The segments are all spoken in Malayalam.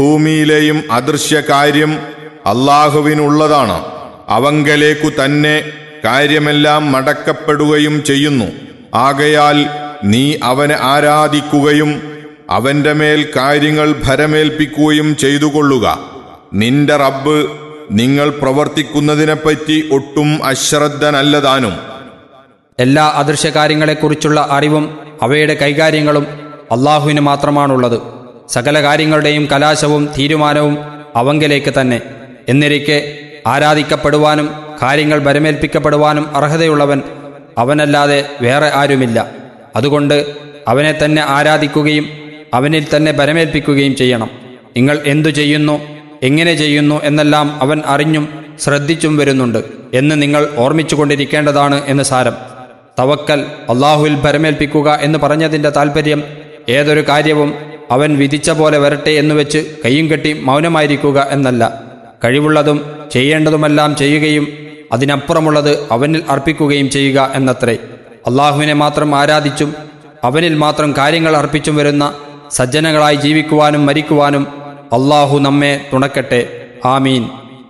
ഭൂമിയിലെയും അദൃശ്യ കാര്യം അള്ളാഹുവിനുള്ളതാണ് അവങ്കലേക്കു തന്നെ കാര്യമെല്ലാം മടക്കപ്പെടുകയും ചെയ്യുന്നു ആകയാൽ നീ അവനെ ആരാധിക്കുകയും അവന്റെ മേൽ കാര്യങ്ങൾ ഭരമേൽപ്പിക്കുകയും ചെയ്തുകൊള്ളുക നിന്റെ റബ്ബ് നിങ്ങൾ പ്രവർത്തിക്കുന്നതിനെപ്പറ്റി ഒട്ടും അശ്രദ്ധനല്ലതാനും എല്ലാ അദൃശ്യകാര്യങ്ങളെക്കുറിച്ചുള്ള അറിവും അവയുടെ കൈകാര്യങ്ങളും അള്ളാഹുവിന് മാത്രമാണുള്ളത് സകല കാര്യങ്ങളുടെയും കലാശവും തീരുമാനവും അവങ്കലേക്ക് തന്നെ എന്നിരിക്കെ ആരാധിക്കപ്പെടുവാനും കാര്യങ്ങൾ ബരമേൽപ്പിക്കപ്പെടുവാനും അർഹതയുള്ളവൻ അവനല്ലാതെ വേറെ ആരുമില്ല അതുകൊണ്ട് അവനെ തന്നെ ആരാധിക്കുകയും അവനിൽ തന്നെ ബരമേൽപ്പിക്കുകയും ചെയ്യണം നിങ്ങൾ എന്തു ചെയ്യുന്നു എങ്ങനെ ചെയ്യുന്നു എന്നെല്ലാം അവൻ അറിഞ്ഞും ശ്രദ്ധിച്ചും വരുന്നുണ്ട് എന്ന് നിങ്ങൾ ഓർമ്മിച്ചുകൊണ്ടിരിക്കേണ്ടതാണ് എന്ന് സാരം തവക്കൽ അള്ളാഹുവിൽ ഭരമേൽപ്പിക്കുക എന്ന് പറഞ്ഞതിൻ്റെ താൽപ്പര്യം ഏതൊരു കാര്യവും അവൻ വിധിച്ച പോലെ വരട്ടെ എന്ന് വെച്ച് കയ്യും കെട്ടി മൗനമായിരിക്കുക എന്നല്ല കഴിവുള്ളതും ചെയ്യേണ്ടതുമെല്ലാം ചെയ്യുകയും അതിനപ്പുറമുള്ളത് അവനിൽ അർപ്പിക്കുകയും ചെയ്യുക എന്നത്രേ അള്ളാഹുവിനെ മാത്രം ആരാധിച്ചും അവനിൽ മാത്രം കാര്യങ്ങൾ അർപ്പിച്ചും വരുന്ന സജ്ജനങ്ങളായി ജീവിക്കുവാനും മരിക്കുവാനും അള്ളാഹു നമ്മെ തുണക്കട്ടെ ആമീൻ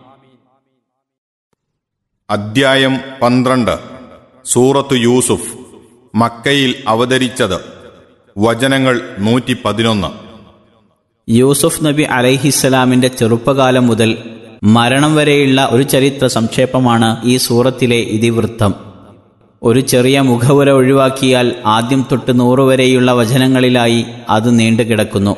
അദ്ധ്യായം പന്ത്രണ്ട് സൂറത്തു യൂസുഫ് മക്കയിൽ അവതരിച്ചത് വചനങ്ങൾ നൂറ്റി പതിനൊന്ന് യൂസുഫ് നബി അലൈഹിസ്സലാമിന്റെ ചെറുപ്പകാലം മുതൽ മരണം വരെയുള്ള ഒരു ചരിത്ര സംക്ഷേപമാണ് ഈ സൂറത്തിലെ ഇതിവൃത്തം ഒരു ചെറിയ മുഖവുര ഒഴിവാക്കിയാൽ ആദ്യം തൊട്ട് നൂറ് വരെയുള്ള വചനങ്ങളിലായി അത് നീണ്ടുകിടക്കുന്നു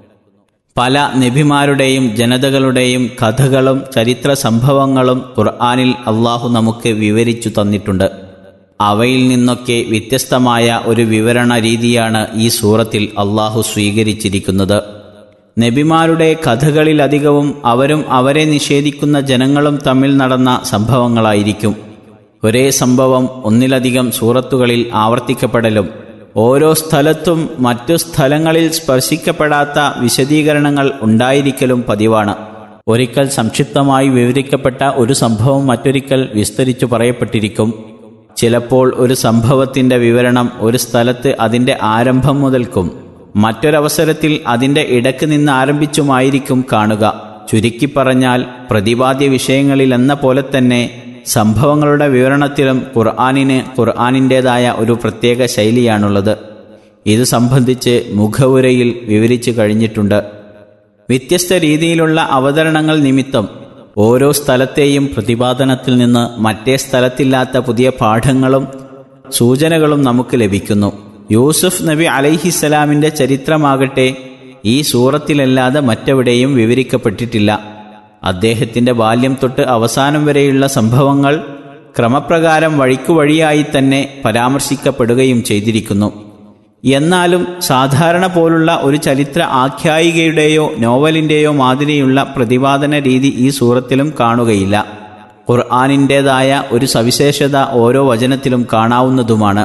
പല നബിമാരുടെയും ജനതകളുടെയും കഥകളും ചരിത്ര സംഭവങ്ങളും ഖുർആാനിൽ അള്ളാഹു നമുക്ക് വിവരിച്ചു തന്നിട്ടുണ്ട് അവയിൽ നിന്നൊക്കെ വ്യത്യസ്തമായ ഒരു വിവരണ രീതിയാണ് ഈ സൂറത്തിൽ അള്ളാഹു സ്വീകരിച്ചിരിക്കുന്നത് നബിമാരുടെ കഥകളിലധികവും അവരും അവരെ നിഷേധിക്കുന്ന ജനങ്ങളും തമ്മിൽ നടന്ന സംഭവങ്ങളായിരിക്കും ഒരേ സംഭവം ഒന്നിലധികം സൂറത്തുകളിൽ ആവർത്തിക്കപ്പെടലും ഓരോ സ്ഥലത്തും മറ്റു സ്ഥലങ്ങളിൽ സ്പർശിക്കപ്പെടാത്ത വിശദീകരണങ്ങൾ ഉണ്ടായിരിക്കലും പതിവാണ് ഒരിക്കൽ സംക്ഷിപ്തമായി വിവരിക്കപ്പെട്ട ഒരു സംഭവം മറ്റൊരിക്കൽ വിസ്തരിച്ചു പറയപ്പെട്ടിരിക്കും ചിലപ്പോൾ ഒരു സംഭവത്തിന്റെ വിവരണം ഒരു സ്ഥലത്ത് അതിന്റെ ആരംഭം മുതൽക്കും മറ്റൊരവസരത്തിൽ അതിന്റെ ഇടക്ക് നിന്ന് ആരംഭിച്ചുമായിരിക്കും കാണുക ചുരുക്കി പറഞ്ഞാൽ പ്രതിപാദ്യ വിഷയങ്ങളിലെന്ന പോലെ തന്നെ സംഭവങ്ങളുടെ വിവരണത്തിലും ഖുർആാനിന് ഖുർആാനിൻ്റെതായ ഒരു പ്രത്യേക ശൈലിയാണുള്ളത് ഇത് സംബന്ധിച്ച് മുഖവുരയിൽ വിവരിച്ചു കഴിഞ്ഞിട്ടുണ്ട് വ്യത്യസ്ത രീതിയിലുള്ള അവതരണങ്ങൾ നിമിത്തം ഓരോ സ്ഥലത്തെയും പ്രതിപാദനത്തിൽ നിന്ന് മറ്റേ സ്ഥലത്തില്ലാത്ത പുതിയ പാഠങ്ങളും സൂചനകളും നമുക്ക് ലഭിക്കുന്നു യൂസുഫ് നബി അലൈഹിസ്സലാമിന്റെ ചരിത്രമാകട്ടെ ഈ സൂറത്തിലല്ലാതെ മറ്റെവിടെയും വിവരിക്കപ്പെട്ടിട്ടില്ല അദ്ദേഹത്തിന്റെ ബാല്യം തൊട്ട് അവസാനം വരെയുള്ള സംഭവങ്ങൾ ക്രമപ്രകാരം വഴിക്കുവഴിയായി തന്നെ പരാമർശിക്കപ്പെടുകയും ചെയ്തിരിക്കുന്നു എന്നാലും സാധാരണ പോലുള്ള ഒരു ചരിത്ര ആഖ്യായികയുടെയോ നോവലിൻ്റെയോ മാതിരിയുള്ള പ്രതിപാദന രീതി ഈ സൂറത്തിലും കാണുകയില്ല ഖുർആാനിൻ്റേതായ ഒരു സവിശേഷത ഓരോ വചനത്തിലും കാണാവുന്നതുമാണ്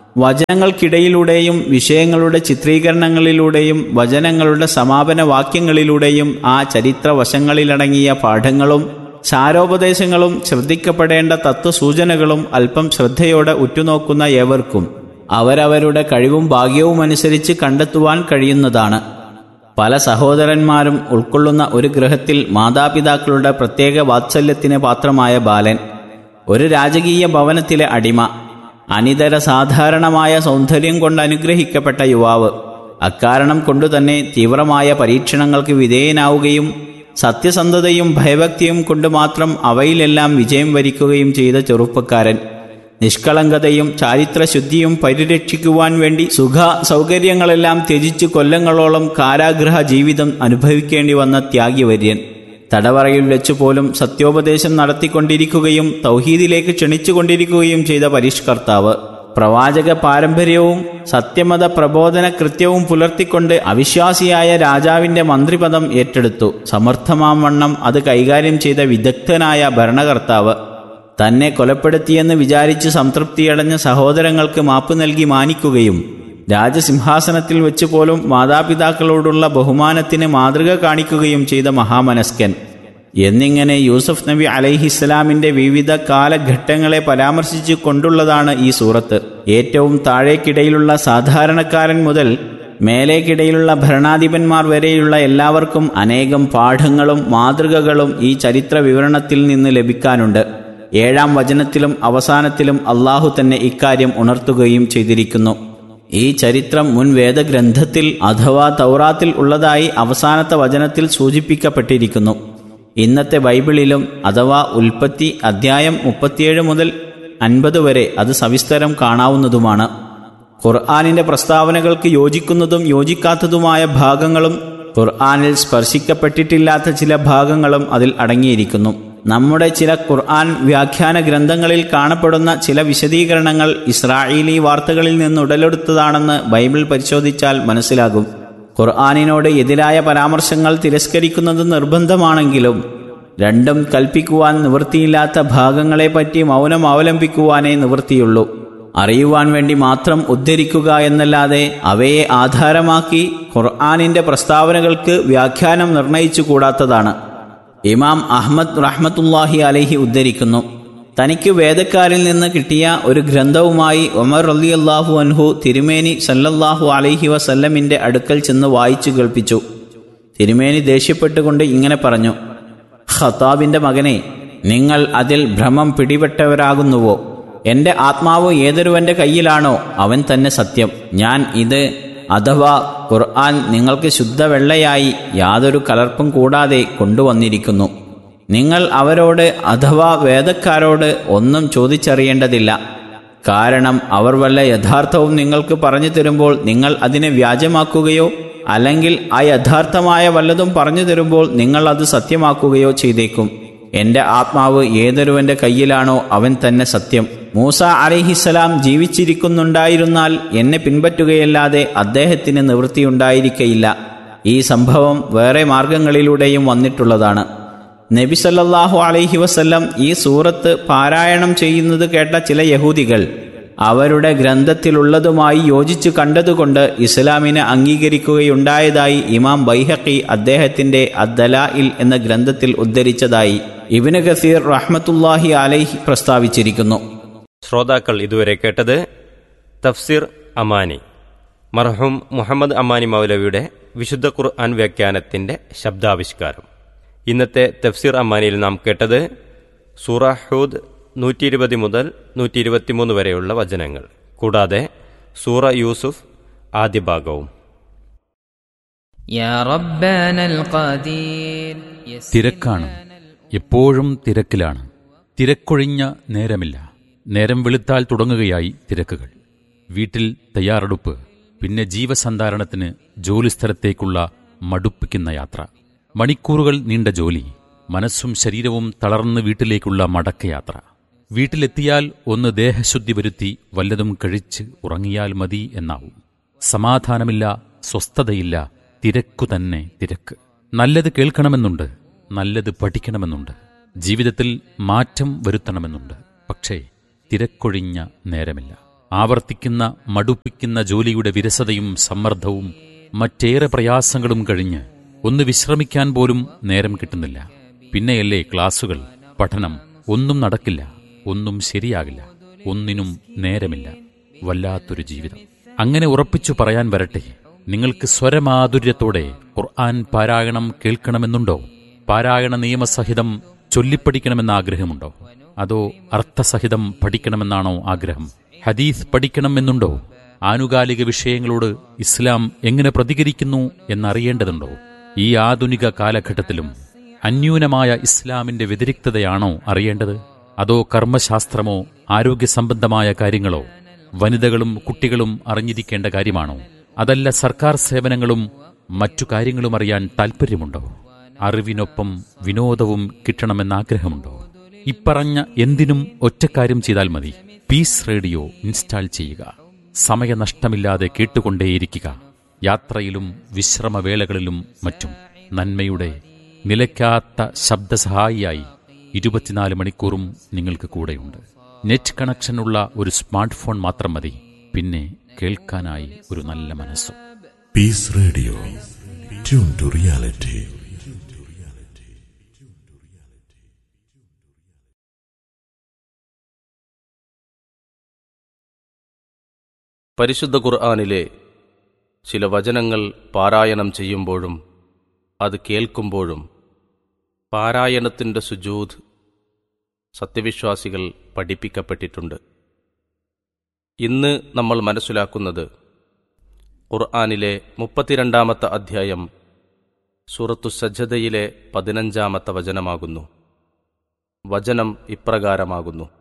വചനങ്ങൾക്കിടയിലൂടെയും വിഷയങ്ങളുടെ ചിത്രീകരണങ്ങളിലൂടെയും വചനങ്ങളുടെ സമാപന വാക്യങ്ങളിലൂടെയും ആ ചരിത്ര വശങ്ങളിലടങ്ങിയ പാഠങ്ങളും സാരോപദേശങ്ങളും ശ്രദ്ധിക്കപ്പെടേണ്ട തത്വസൂചനകളും അല്പം ശ്രദ്ധയോടെ ഉറ്റുനോക്കുന്ന ഏവർക്കും അവരവരുടെ കഴിവും ഭാഗ്യവും അനുസരിച്ച് കണ്ടെത്തുവാൻ കഴിയുന്നതാണ് പല സഹോദരന്മാരും ഉൾക്കൊള്ളുന്ന ഒരു ഗൃഹത്തിൽ മാതാപിതാക്കളുടെ പ്രത്യേക വാത്സല്യത്തിന് പാത്രമായ ബാലൻ ഒരു രാജകീയ ഭവനത്തിലെ അടിമ അനിതര സാധാരണമായ സൗന്ദര്യം കൊണ്ട് അനുഗ്രഹിക്കപ്പെട്ട യുവാവ് അക്കാരണം കൊണ്ടുതന്നെ തീവ്രമായ പരീക്ഷണങ്ങൾക്ക് വിധേയനാവുകയും സത്യസന്ധതയും ഭയഭക്തിയും കൊണ്ട് മാത്രം അവയിലെല്ലാം വിജയം വരിക്കുകയും ചെയ്ത ചെറുപ്പക്കാരൻ നിഷ്കളങ്കതയും ചാരിത്രശുദ്ധിയും പരിരക്ഷിക്കുവാൻ വേണ്ടി സുഖ സൗകര്യങ്ങളെല്ലാം ത്യജിച്ച് കൊല്ലങ്ങളോളം കാരാഗ്രഹ ജീവിതം അനുഭവിക്കേണ്ടി വന്ന ത്യാഗിവര്യൻ തടവറയിൽ വെച്ച് പോലും സത്യോപദേശം നടത്തിക്കൊണ്ടിരിക്കുകയും തൗഹീദിലേക്ക് ക്ഷണിച്ചുകൊണ്ടിരിക്കുകയും ചെയ്ത പരിഷ്കർത്താവ് പ്രവാചക പാരമ്പര്യവും സത്യമത പ്രബോധന കൃത്യവും പുലർത്തിക്കൊണ്ട് അവിശ്വാസിയായ രാജാവിന്റെ മന്ത്രിപദം ഏറ്റെടുത്തു സമർത്ഥമാം വണ്ണം അത് കൈകാര്യം ചെയ്ത വിദഗ്ധനായ ഭരണകർത്താവ് തന്നെ കൊലപ്പെടുത്തിയെന്ന് വിചാരിച്ച് സംതൃപ്തിയടഞ്ഞ സഹോദരങ്ങൾക്ക് മാപ്പ് നൽകി മാനിക്കുകയും രാജസിംഹാസനത്തിൽ വെച്ച് പോലും മാതാപിതാക്കളോടുള്ള ബഹുമാനത്തിന് മാതൃക കാണിക്കുകയും ചെയ്ത മഹാമനസ്കൻ എന്നിങ്ങനെ യൂസഫ് നബി അലൈഹിസ്സലാമിന്റെ വിവിധ കാലഘട്ടങ്ങളെ പരാമർശിച്ചു കൊണ്ടുള്ളതാണ് ഈ സൂറത്ത് ഏറ്റവും താഴേക്കിടയിലുള്ള സാധാരണക്കാരൻ മുതൽ മേലേക്കിടയിലുള്ള ഭരണാധിപന്മാർ വരെയുള്ള എല്ലാവർക്കും അനേകം പാഠങ്ങളും മാതൃകകളും ഈ ചരിത്ര വിവരണത്തിൽ നിന്ന് ലഭിക്കാനുണ്ട് ഏഴാം വചനത്തിലും അവസാനത്തിലും അള്ളാഹു തന്നെ ഇക്കാര്യം ഉണർത്തുകയും ചെയ്തിരിക്കുന്നു ഈ ചരിത്രം മുൻ വേദഗ്രന്ഥത്തിൽ അഥവാ തൗറാത്തിൽ ഉള്ളതായി അവസാനത്തെ വചനത്തിൽ സൂചിപ്പിക്കപ്പെട്ടിരിക്കുന്നു ഇന്നത്തെ ബൈബിളിലും അഥവാ ഉൽപ്പത്തി അധ്യായം മുപ്പത്തിയേഴ് മുതൽ അൻപത് വരെ അത് സവിസ്തരം കാണാവുന്നതുമാണ് ഖുർആാനിന്റെ പ്രസ്താവനകൾക്ക് യോജിക്കുന്നതും യോജിക്കാത്തതുമായ ഭാഗങ്ങളും ഖുർആാനിൽ സ്പർശിക്കപ്പെട്ടിട്ടില്ലാത്ത ചില ഭാഗങ്ങളും അതിൽ അടങ്ങിയിരിക്കുന്നു നമ്മുടെ ചില ഖുർആൻ വ്യാഖ്യാന ഗ്രന്ഥങ്ങളിൽ കാണപ്പെടുന്ന ചില വിശദീകരണങ്ങൾ ഇസ്രായേലി വാർത്തകളിൽ നിന്ന് ഉടലെടുത്തതാണെന്ന് ബൈബിൾ പരിശോധിച്ചാൽ മനസ്സിലാകും ഖുർആാനിനോട് എതിരായ പരാമർശങ്ങൾ തിരസ്കരിക്കുന്നത് നിർബന്ധമാണെങ്കിലും രണ്ടും കൽപ്പിക്കുവാൻ നിവൃത്തിയില്ലാത്ത ഭാഗങ്ങളെപ്പറ്റി മൗനം അവലംബിക്കുവാനേ നിവൃത്തിയുള്ളൂ അറിയുവാൻ വേണ്ടി മാത്രം ഉദ്ധരിക്കുക എന്നല്ലാതെ അവയെ ആധാരമാക്കി ഖുർആാനിന്റെ പ്രസ്താവനകൾക്ക് വ്യാഖ്യാനം നിർണയിച്ചു കൂടാത്തതാണ് ഇമാം അഹ്മദ് റഹ്മത്തുല്ലാഹി അലഹി ഉദ്ധരിക്കുന്നു തനിക്ക് വേദക്കാരിൽ നിന്ന് കിട്ടിയ ഒരു ഗ്രന്ഥവുമായി ഒമർ റലിയല്ലാഹു അൻഹു തിരുമേനി സല്ലല്ലാഹു അലൈഹി വസല്ലമിന്റെ അടുക്കൽ ചെന്ന് വായിച്ചു കേൾപ്പിച്ചു തിരുമേനി ദേഷ്യപ്പെട്ടുകൊണ്ട് ഇങ്ങനെ പറഞ്ഞു ഖത്താബിന്റെ മകനെ നിങ്ങൾ അതിൽ ഭ്രമം പിടിപെട്ടവരാകുന്നുവോ എന്റെ ആത്മാവ് ഏതൊരുവന്റെ കയ്യിലാണോ അവൻ തന്നെ സത്യം ഞാൻ ഇത് അഥവാ ഖുർആൻ നിങ്ങൾക്ക് ശുദ്ധവെള്ളയായി യാതൊരു കലർപ്പും കൂടാതെ കൊണ്ടുവന്നിരിക്കുന്നു നിങ്ങൾ അവരോട് അഥവാ വേദക്കാരോട് ഒന്നും ചോദിച്ചറിയേണ്ടതില്ല കാരണം അവർ വല്ല യഥാർത്ഥവും നിങ്ങൾക്ക് പറഞ്ഞു തരുമ്പോൾ നിങ്ങൾ അതിനെ വ്യാജമാക്കുകയോ അല്ലെങ്കിൽ ആ യഥാർത്ഥമായ വല്ലതും പറഞ്ഞു തരുമ്പോൾ നിങ്ങൾ അത് സത്യമാക്കുകയോ ചെയ്തേക്കും എന്റെ ആത്മാവ് ഏതൊരുവന്റെ കയ്യിലാണോ അവൻ തന്നെ സത്യം മൂസ അലിഹിസലാം ജീവിച്ചിരിക്കുന്നുണ്ടായിരുന്നാൽ എന്നെ പിൻപറ്റുകയല്ലാതെ അദ്ദേഹത്തിന് നിവൃത്തിയുണ്ടായിരിക്കയില്ല ഈ സംഭവം വേറെ മാർഗങ്ങളിലൂടെയും വന്നിട്ടുള്ളതാണ് നബി സല്ലല്ലാഹു അലൈഹി വസല്ലം ഈ സൂറത്ത് പാരായണം ചെയ്യുന്നത് കേട്ട ചില യഹൂദികൾ അവരുടെ ഗ്രന്ഥത്തിലുള്ളതുമായി യോജിച്ചു കണ്ടതുകൊണ്ട് ഇസ്ലാമിനെ അംഗീകരിക്കുകയുണ്ടായതായി ഇമാം ബൈഹഖി അദ്ദേഹത്തിന്റെ അദ്ദലായിൽ എന്ന ഗ്രന്ഥത്തിൽ ഉദ്ധരിച്ചതായി ഇബിന് ഗസീർ റഹ്മത്തുല്ലാഹി അലൈഹി പ്രസ്താവിച്ചിരിക്കുന്നു ശ്രോതാക്കൾ ഇതുവരെ കേട്ടത് തഫ്സീർ അമാനി മർഹൂം മുഹമ്മദ് അമാനി മൗലവിയുടെ വിശുദ്ധ ഖുർആൻ വ്യാഖ്യാനത്തിന്റെ ശബ്ദാവിഷ്കാരം ഇന്നത്തെ തഫ്സീർ അമാനിയിൽ നാം കേട്ടത് സൂറഹൂദ് നൂറ്റി ഇരുപത് മുതൽ നൂറ്റി ഇരുപത്തിമൂന്ന് വരെയുള്ള വചനങ്ങൾ കൂടാതെ സൂറ യൂസുഫ് ആദ്യ ഭാഗവും يا ربنا القدير തിരക്കാണ് എപ്പോഴും തിരക്കിലാണ് തിരക്കൊഴിഞ്ഞ നേരമില്ല നേരം വെളുത്താൽ തുടങ്ങുകയായി തിരക്കുകൾ വീട്ടിൽ തയ്യാറെടുപ്പ് പിന്നെ ജീവസന്ധാരണത്തിന് ജോലിസ്ഥലത്തേക്കുള്ള മടുപ്പിക്കുന്ന യാത്ര മണിക്കൂറുകൾ നീണ്ട ജോലി മനസ്സും ശരീരവും തളർന്ന് വീട്ടിലേക്കുള്ള മടക്കയാത്ര വീട്ടിലെത്തിയാൽ ഒന്ന് ദേഹശുദ്ധി വരുത്തി വല്ലതും കഴിച്ച് ഉറങ്ങിയാൽ മതി എന്നാവും സമാധാനമില്ല സ്വസ്ഥതയില്ല തിരക്കു തന്നെ തിരക്ക് നല്ലത് കേൾക്കണമെന്നുണ്ട് നല്ലത് പഠിക്കണമെന്നുണ്ട് ജീവിതത്തിൽ മാറ്റം വരുത്തണമെന്നുണ്ട് പക്ഷേ തിരക്കൊഴിഞ്ഞ നേരമില്ല ആവർത്തിക്കുന്ന മടുപ്പിക്കുന്ന ജോലിയുടെ വിരസതയും സമ്മർദ്ദവും മറ്റേറെ പ്രയാസങ്ങളും കഴിഞ്ഞ് ഒന്ന് വിശ്രമിക്കാൻ പോലും നേരം കിട്ടുന്നില്ല പിന്നെയല്ലേ ക്ലാസുകൾ പഠനം ഒന്നും നടക്കില്ല ഒന്നും ശരിയാകില്ല ഒന്നിനും നേരമില്ല വല്ലാത്തൊരു ജീവിതം അങ്ങനെ ഉറപ്പിച്ചു പറയാൻ വരട്ടെ നിങ്ങൾക്ക് സ്വരമാധുര്യത്തോടെ ഖുർആൻ പാരായണം കേൾക്കണമെന്നുണ്ടോ പാരായണ നിയമസഹിതം ചൊല്ലിപ്പഠിക്കണമെന്ന ആഗ്രഹമുണ്ടോ അതോ അർത്ഥസഹിതം പഠിക്കണമെന്നാണോ ആഗ്രഹം ഹദീസ് പഠിക്കണമെന്നുണ്ടോ ആനുകാലിക വിഷയങ്ങളോട് ഇസ്ലാം എങ്ങനെ പ്രതികരിക്കുന്നു എന്നറിയേണ്ടതുണ്ടോ ഈ ആധുനിക കാലഘട്ടത്തിലും അന്യൂനമായ ഇസ്ലാമിന്റെ വ്യതിരിക്തതയാണോ അറിയേണ്ടത് അതോ കർമ്മശാസ്ത്രമോ ആരോഗ്യ സംബന്ധമായ കാര്യങ്ങളോ വനിതകളും കുട്ടികളും അറിഞ്ഞിരിക്കേണ്ട കാര്യമാണോ അതല്ല സർക്കാർ സേവനങ്ങളും മറ്റു കാര്യങ്ങളും അറിയാൻ താൽപ്പര്യമുണ്ടോ അറിവിനൊപ്പം വിനോദവും കിട്ടണമെന്ന ആഗ്രഹമുണ്ടോ ഇപ്പറഞ്ഞ എന്തിനും ഒറ്റക്കാര്യം ചെയ്താൽ മതി പീസ് റേഡിയോ ഇൻസ്റ്റാൾ ചെയ്യുക സമയനഷ്ടമില്ലാതെ കേട്ടുകൊണ്ടേയിരിക്കുക യാത്രയിലും വിശ്രമവേളകളിലും മറ്റും നന്മയുടെ നിലയ്ക്കാത്ത ശബ്ദസഹായിയായി ഇരുപത്തിനാല് മണിക്കൂറും നിങ്ങൾക്ക് കൂടെയുണ്ട് നെറ്റ് കണക്ഷനുള്ള ഒരു സ്മാർട്ട് ഫോൺ മാത്രം മതി പിന്നെ കേൾക്കാനായി ഒരു നല്ല മനസ്സും Peace Radio. Tune to reality. പരിശുദ്ധ ഖുർആാനിലെ ചില വചനങ്ങൾ പാരായണം ചെയ്യുമ്പോഴും അത് കേൾക്കുമ്പോഴും പാരായണത്തിൻ്റെ സുജൂദ് സത്യവിശ്വാസികൾ പഠിപ്പിക്കപ്പെട്ടിട്ടുണ്ട് ഇന്ന് നമ്മൾ മനസ്സിലാക്കുന്നത് ഖുർആാനിലെ മുപ്പത്തിരണ്ടാമത്തെ അധ്യായം സൂറത്തു സജ്ജതയിലെ പതിനഞ്ചാമത്തെ വചനമാകുന്നു വചനം ഇപ്രകാരമാകുന്നു